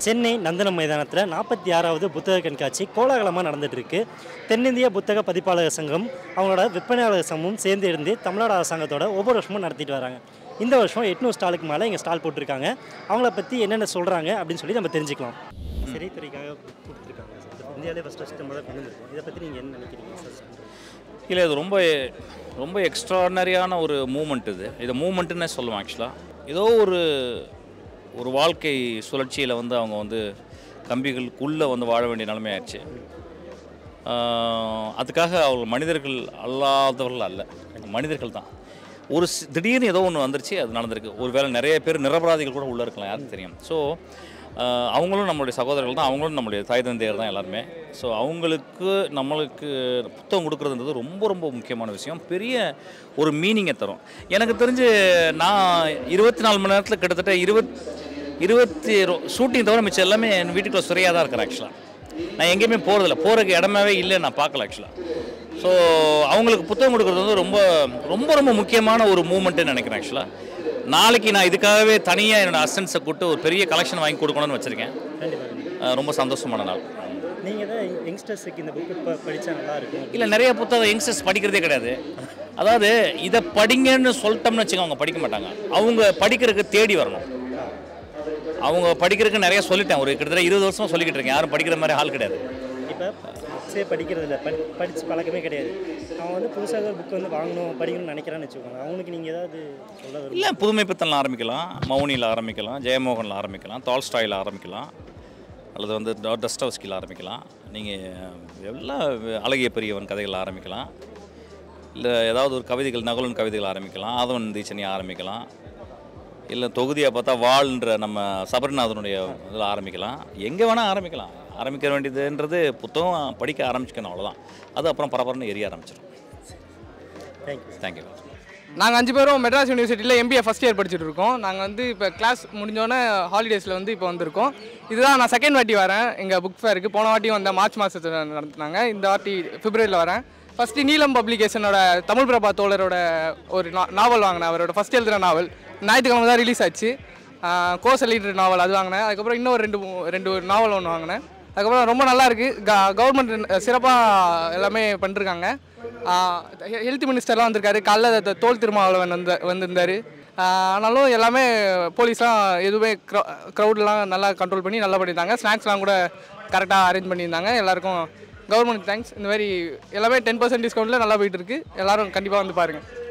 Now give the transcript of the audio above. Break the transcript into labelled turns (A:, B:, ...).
A: சென்னை நந்தனம் மைதானத்தில் நாற்பத்தி ஆறாவது புத்தக கண்காட்சி கோலாகலமாக நடந்துட்டு இருக்கு தென்னிந்திய புத்தக பதிப்பாளர் சங்கம் அவங்களோட விற்பனையாளர் சங்கமும் சேர்ந்து இருந்து தமிழ்நாடு அரசாங்கத்தோட ஒவ்வொரு வருஷமும் நடத்திட்டு வராங்க இந்த வருஷம் எட்நூறு ஸ்டாலுக்கு மேலே இங்கே ஸ்டால் போட்டிருக்காங்க அவங்கள பற்றி என்னென்ன சொல்கிறாங்க அப்படின்னு சொல்லி நம்ம தெரிஞ்சுக்கலாம் சிறைத்துறைக்காக கொடுத்துருக்காங்க இந்தியாவிலே ஃபஸ்ட் ஃபஸ்ட் நம்ம தான் கொண்டு வந்திருக்கோம் இதை பற்றி நீங்கள் என்ன நினைக்கிறீங்க சார்
B: இல்லை இது ரொம்ப ரொம்ப எக்ஸ்ட்ரானரியான ஒரு மூமெண்ட் இது இது மூமெண்ட்டுன்னே சொல்லுவேன் ஆக்சுவலாக ஏதோ ஒரு ஒரு வாழ்க்கை சுழற்சியில் வந்து அவங்க வந்து கம்பிகளுக்குள்ளே வந்து வாழ வேண்டிய நிலைமை ஆயிடுச்சு ஆஹ் அதுக்காக அவங்க மனிதர்கள் அல்லாதவர்கள் அல்ல மனிதர்கள் தான் ஒரு சி- திடீர்னு ஏதோ ஒன்று வந்துருச்சு அது நடந்திருக்கு ஒருவேளை நிறைய பேர் நிரபராதிகள் கூட உள்ளே இருக்கலாம் யாருக்கு தெரியும் ஸோ அவங்களும் நம்மளுடைய சகோதரர்கள் தான் அவங்களும் நம்மளுடைய தாய் தந்தையர் தான் எல்லாருமே ஸோ அவங்களுக்கு நம்மளுக்கு புத்தகம் கொடுக்குறதுன்றது ரொம்ப ரொம்ப முக்கியமான விஷயம் பெரிய ஒரு மீனிங்கை தரும் எனக்கு தெரிஞ்சு நான் இருபத்தி நாலு மணி நேரத்தில் கிட்டத்தட்ட இருபத் இருபத்தி ஷூட்டிங் தவிர மிச்சம் எல்லாமே என் வீட்டுக்குள்ள சுரையாக தான் இருக்கிறேன் ஆக்சுவலாக நான் எங்கேயுமே போகிறதில்ல போகிறதுக்கு இடமாவே இல்லை நான் பார்க்கல ஆக்சுவலாக ஸோ அவங்களுக்கு புத்தகம் கொடுக்குறது வந்து ரொம்ப ரொம்ப ரொம்ப முக்கியமான ஒரு மூமெண்ட்டுன்னு நினைக்கிறேன் ஆக்சுவலாக நாளைக்கு நான் இதுக்காகவே தனியாக என்னோட அசன்ஸை கூட்டு ஒரு பெரிய கலெக்ஷன் வாங்கி கொடுக்கணும்னு வச்சுருக்கேன்
A: கண்டிப்பாக
B: ரொம்ப சந்தோஷமான நாள்
A: நீங்கள் தான் யங்ஸ்டர்ஸுக்கு இந்த புக்கு படித்தா நல்லா இருக்கும்
B: இல்லை நிறைய புத்தகம் யங்ஸ்டர்ஸ் படிக்கிறதே கிடையாது அதாவது இதை படிங்கன்னு சொல்லிட்டோம்னு வச்சுக்கோங்க அவங்க படிக்க மாட்டாங்க அவங்க படிக்கிறதுக்கு தேடி வரணும் அவங்க படிக்கிறதுக்கு நிறைய சொல்லிட்டேன் ஒரு கிட்டத்தட்ட இருபது வருஷமா சொல்லிக்கிட்டு இருக்கேன் யாரும் படிக்கிற மாதிரி ஆள் கிடையாது
A: இப்போ புக்ஸே படிக்கிறது இல்லை படி படித்து பழக்கமே கிடையாது அவன் வந்து புதுசாக ஒரு புக் வந்து வாங்கணும் படிக்கணும்னு நினைக்கிறான்னு வச்சுக்கோங்க அவனுக்கு நீங்கள் ஏதாவது சொல்ல வரும்
B: இல்லை புதுமை பித்தனில் ஆரம்பிக்கலாம் மௌனியில் ஆரம்பிக்கலாம் ஜெயமோகனில் ஆரம்பிக்கலாம் டால்ஸ்டாயில் ஆரம்பிக்கலாம் அல்லது வந்து டஸ்டவஸ்கியில் ஆரம்பிக்கலாம் நீங்கள் எல்லா அழகிய பெரியவன் கதைகள் ஆரம்பிக்கலாம் இல்லை ஏதாவது ஒரு கவிதைகள் நகுலன் கவிதைகள் ஆரம்பிக்கலாம் ஆதவன் தீச்சனி ஆரம்பிக்கலாம் இல்லை தொகுதியாக பார்த்தா வாழ்ன்ற நம்ம சபரிநாதனுடைய இதில் ஆரம்பிக்கலாம் எங்கே வேணால் ஆரம்பிக்கலாம் ஆரம்பிக்க வேண்டியதுன்றது புத்தகம் படிக்க ஆரம்பிச்சுக்கணும் அவ்வளோதான் அது அப்புறம் பரபரன்னு எரிய ஆரம்பிச்சிடும்
A: தேங்க்யூ
B: தேங்க்யூ
C: நாங்கள் அஞ்சு பேரும் மெட்ராஸ் யூனிவர்சிட்டியில் எம்பிஏ ஃபஸ்ட் இயர் படிச்சுட்டு இருக்கோம் நாங்கள் வந்து இப்போ கிளாஸ் முடிஞ்சோடனே ஹாலிடேஸில் வந்து இப்போ வந்திருக்கோம் இதுதான் நான் செகண்ட் வாட்டி வரேன் எங்கள் புக் ஃபேருக்கு போன வாட்டியும் வந்தேன் மார்ச் மாதத்தில் நடத்துனாங்க இந்த வாட்டி பிப்ரவரியில் வரேன் ஃபஸ்ட்டு நீலம் பப்ளிகேஷனோட தமிழ் பிரபா தோழரோட ஒரு நா- நாவல் வாங்கினேன் அவரோட ஃபஸ்ட் எழுதுகிற நாவல் ஞாயிற்றுக்கிழமை தான் ரிலீஸ் ஆச்சு கோச லீடர் நாவல் அது வாங்கினேன் அதுக்கப்புறம் இன்னொரு ரெண்டு மூ- ரெண்டு நாவல் ஒன்று வாங்கினேன் அதுக்கப்புறம் ரொம்ப நல்லா இருக்கு கவர்மெண்ட் சிறப்பாக எல்லாமே பண்ணிருக்காங்க ஹெல்த் மினிஸ்டர்லாம் வந்திருக்காரு காலைல த- தோல் திருமாவளவன் வந்து வந்திருந்தார் ஆனாலும் எல்லாமே போலீஸ்லாம் எதுவுமே க்ரௌட்லாம் நல்லா கண்ட்ரோல் பண்ணி நல்லா பண்ணியிருந்தாங்க ஸ்நாக்ஸ்லாம் கூட கரெக்டாக அரேஞ்ச் பண்ணியிருந்தாங்க எல்லாருக்கும் கவர்மெண்ட் தேங்க்ஸ் இந்த மாதிரி எல்லாமே டென் பர்சன்ட் டிஸ்கவுண்ட்டில் நல்லா போயிட்டு இருக்கு எல்லாரும் கண்டிப்பாக வந்து பாருங்கள்